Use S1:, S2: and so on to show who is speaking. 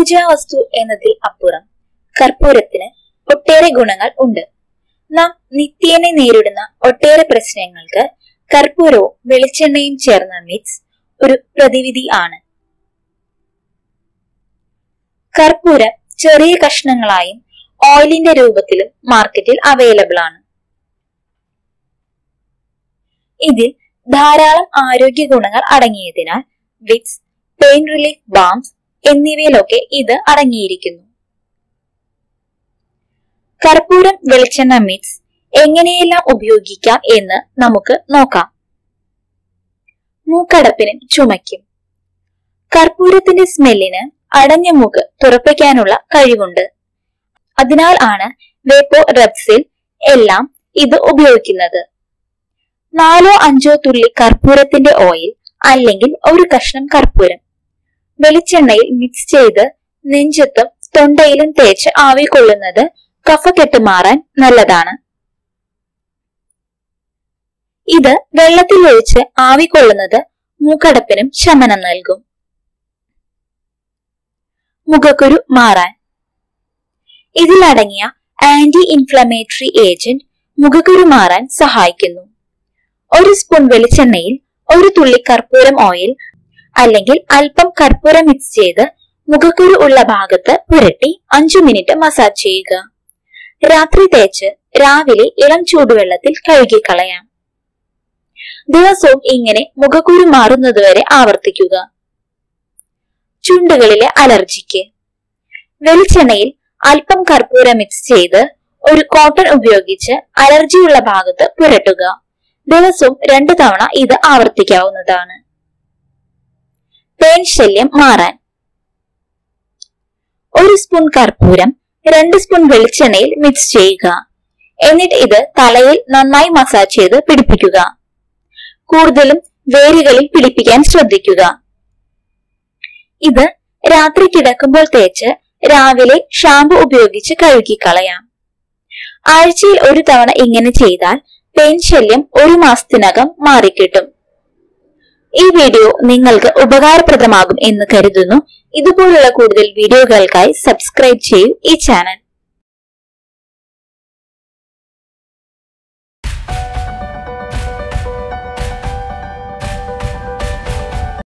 S1: പൂജാ വസ്തു എന്നതിൽ അപ്പുറം കർപ്പൂരത്തിന് ഒട്ടേറെ ഗുണങ്ങൾ ഉണ്ട് നാം നിത്യേന നേരിടുന്ന ഒട്ടേറെ പ്രശ്നങ്ങൾക്ക് കർപ്പൂരവും വെളിച്ചെണ്ണയും ചേർന്ന മിക്സ് ഒരു പ്രതിവിധി ആണ് കർപ്പൂരം ചെറിയ കഷ്ണങ്ങളായും ഓയിലിന്റെ രൂപത്തിലും മാർക്കറ്റിൽ അവൈലബിൾ ആണ് ഇതിൽ ധാരാളം ആരോഗ്യ ഗുണങ്ങൾ അടങ്ങിയതിനാൽ വിക്സ് പെയിൻ റിലീഫ് ബാംസ് എന്നിവയിലൊക്കെ ഇത് അടങ്ങിയിരിക്കുന്നു കർപ്പൂരം വെളിച്ചെണ്ണ മിക്സ് എങ്ങനെയെല്ലാം ഉപയോഗിക്കാം എന്ന് നമുക്ക് നോക്കാം മൂക്കടപ്പിനും ചുമയ്ക്കും കർപ്പൂരത്തിന്റെ സ്മെല്ലിന് അടഞ്ഞ മൂക്ക് തുറപ്പിക്കാനുള്ള കഴിവുണ്ട് അതിനാൽ ആണ് വേപ്പോ റബ്സിൽ എല്ലാം ഇത് ഉപയോഗിക്കുന്നത് നാലോ അഞ്ചോ തുള്ളി കർപ്പൂരത്തിന്റെ ഓയിൽ അല്ലെങ്കിൽ ഒരു കഷ്ണം കർപ്പൂരം വെളിച്ചെണ്ണയിൽ മിക്സ് ചെയ്ത് നെഞ്ചത്തും തൊണ്ടയിലും തേച്ച് ആവി കൊള്ളുന്നത് കഫക്കെട്ട് മാറാൻ നല്ലതാണ് ഇത് വെള്ളത്തിൽ ഒഴിച്ച് ആവി കൊള്ളുന്നത് മൂക്കടപ്പിനും ശമനം നൽകും മുഖക്കുരു മാറാൻ ഇതിലടങ്ങിയ ആന്റി ഇൻഫ്ലമേറ്ററി ഏജന്റ് മുഖക്കുരു മാറാൻ സഹായിക്കുന്നു ഒരു സ്പൂൺ വെളിച്ചെണ്ണയിൽ ഒരു തുള്ളി കർപ്പൂരം ഓയിൽ അല്ലെങ്കിൽ അല്പം കർപ്പൂരം മിക്സ് ചെയ്ത് മുഖക്കുരു ഉള്ള ഭാഗത്ത് പുരട്ടി അഞ്ചു മിനിറ്റ് മസാജ് ചെയ്യുക രാത്രി തേച്ച് രാവിലെ ഇളം ചൂടുവെള്ളത്തിൽ കഴുകിക്കളയാം ദിവസവും ഇങ്ങനെ മുഖക്കുരു മാറുന്നതുവരെ ആവർത്തിക്കുക ചുണ്ടുകളിലെ അലർജിക്ക് വെളിച്ചെണ്ണയിൽ അല്പം കർപ്പൂരം മിക്സ് ചെയ്ത് ഒരു കോട്ടൺ ഉപയോഗിച്ച് അലർജിയുള്ള ഭാഗത്ത് പുരട്ടുക ദിവസവും രണ്ടു തവണ ഇത് ആവർത്തിക്കാവുന്നതാണ് പേൻ ശല്യം മാറാൻ ഒരു സ്പൂൺ കർപ്പൂരം രണ്ട് സ്പൂൺ വെളിച്ചെണ്ണയിൽ മിക്സ് ചെയ്യുക എന്നിട്ട് ഇത് തലയിൽ നന്നായി മസാജ് ചെയ്ത് പിടിപ്പിക്കുക കൂടുതലും വേരുകളിൽ പിടിപ്പിക്കാൻ ശ്രദ്ധിക്കുക ഇത് രാത്രി കിടക്കുമ്പോൾ തേച്ച് രാവിലെ ഷാമ്പു ഉപയോഗിച്ച് കഴുകിക്കളയാം ആഴ്ചയിൽ ഒരു തവണ ഇങ്ങനെ ചെയ്താൽ പെയിൻ ശല്യം ഒരു മാസത്തിനകം മാറിക്കിട്ടും ഈ വീഡിയോ നിങ്ങൾക്ക് ഉപകാരപ്രദമാകും എന്ന് കരുതുന്നു ഇതുപോലുള്ള കൂടുതൽ വീഡിയോകൾക്കായി സബ്സ്ക്രൈബ് ചെയ്യൂ ഈ ചാനൽ